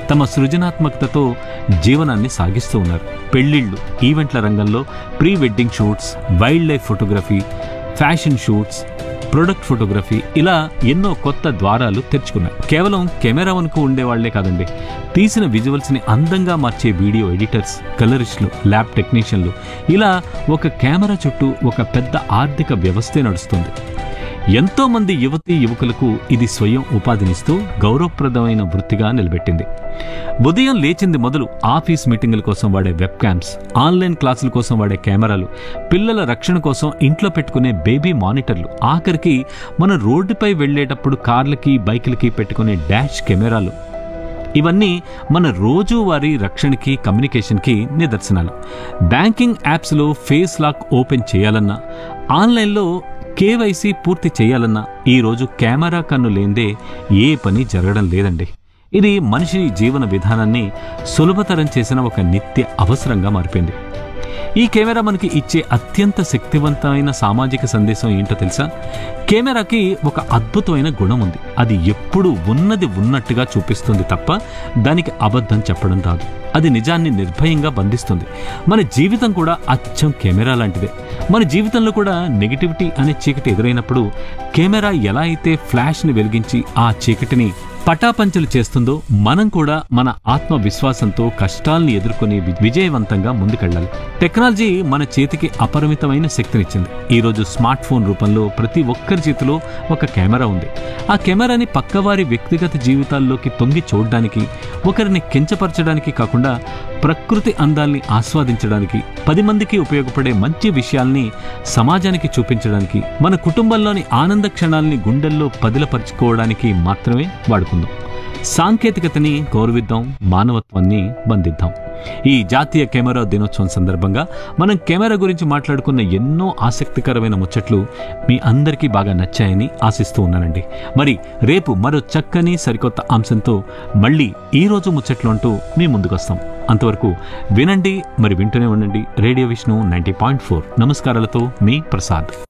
తమ సృజనాత్మకతతో జీవనాన్ని సాగిస్తూ ఉన్నారు పెళ్లిళ్ళు ఈవెంట్ల రంగంలో pre wedding shoots wild life photography fashion shoots product photography ఇలా ఎన్నో కొత్త ద్వారాలు తెరుచుకున్నాయి కేవలం కెమెరా వరకు ఉండేవాళ్లే కాదండి తీసిన విజువల్స్ని అందంగా మార్చే వీడియో ఎడిటర్స్ కలరిస్టులు ల్యాబ్ టెక్నీషియన్లు ఇలా ఒక కెమెరా చుట్టూ ఒక పెద్ద ఆర్థిక వ్యవస్థే నడుస్తుంది ఎంతో మంది యువతీ యువకులకు ఇది స్వయం ఉపాధినిస్తూ గౌరవప్రదమైన వృత్తిగా నిలబెట్టింది ఉదయం లేచింది మొదలు ఆఫీస్ మీటింగుల కోసం వాడే వెబ్ క్యామ్స్ ఆన్లైన్ క్లాసుల కోసం వాడే కెమెరాలు పిల్లల రక్షణ కోసం ఇంట్లో పెట్టుకునే బేబీ మానిటర్లు ఆఖరికి మన రోడ్డుపై వెళ్ళేటప్పుడు కార్లకి బైకులకి పెట్టుకునే డాష్ కెమెరాలు ఇవన్నీ మన రోజువారీ రక్షణకి కమ్యూనికేషన్కి నిదర్శనాలు బ్యాంకింగ్ యాప్స్లో ఫేస్ లాక్ ఓపెన్ చేయాలన్నా ఆన్లైన్లో కేవైసీ పూర్తి చేయాలన్నా ఈరోజు కెమెరా కన్ను లేందే ఏ పని జరగడం లేదండి ఇది మనిషి జీవన విధానాన్ని సులభతరం చేసిన ఒక నిత్య అవసరంగా మారిపోయింది ఈ కెమెరా మనకి ఇచ్చే అత్యంత శక్తివంతమైన సామాజిక సందేశం ఏంటో తెలుసా కెమెరాకి ఒక అద్భుతమైన గుణం ఉంది అది ఎప్పుడు ఉన్నది ఉన్నట్టుగా చూపిస్తుంది తప్ప దానికి అబద్ధం చెప్పడం రాదు అది నిజాన్ని నిర్భయంగా బంధిస్తుంది మన జీవితం కూడా అచ్చం కెమెరా లాంటిదే మన జీవితంలో కూడా నెగిటివిటీ అనే చీకటి ఎదురైనప్పుడు కెమెరా ఎలా అయితే ఫ్లాష్ని వెలిగించి ఆ చీకటిని పటాపంచలు చేస్తుందో మనం కూడా మన ఆత్మవిశ్వాసంతో కష్టాల్ని ఎదుర్కొని వి- విజయవంతంగా ముందుకెళ్ళాలి టెక్నాలజీ మన చేతికి అపరిమితమైన శక్తినిచ్చింది ఈరోజు స్మార్ట్ ఫోన్ రూపంలో ప్రతి ఒక్కరి చేతిలో ఒక కెమెరా ఉంది ఆ కెమెరాని పక్కవారి వ్యక్తిగత జీవితాల్లోకి తొంగి చూడడానికి ఒకరిని కించపరచడానికి కాకుండా ప్రకృతి అందాల్ని ఆస్వాదించడానికి పది మందికి ఉపయోగపడే మంచి విషయాల్ని సమాజానికి చూపించడానికి మన కుటుంబంలోని ఆనంద క్షణాల్ని గుండెల్లో పదిలపరుచుకోవడానికి మాత్రమే వాడుకుందాం సాంకేతికతని గౌరవిద్దాం మానవత్వాన్ని బంధిద్దాం ఈ జాతీయ కెమెరా దినోత్సవం సందర్భంగా మనం కెమెరా గురించి మాట్లాడుకున్న ఎన్నో ఆసక్తికరమైన ముచ్చట్లు మీ అందరికీ బాగా నచ్చాయని ఆశిస్తూ ఉన్నానండి మరి రేపు మరో చక్కని సరికొత్త అంశంతో మళ్ళీ ఈ రోజు ముచ్చట్లు అంటూ మీ ముందుకొస్తాం అంతవరకు వినండి మరి వింటూనే ఉండండి radio Vishnu ninety point four నమస్కారాలతో మీ ప్రసాద్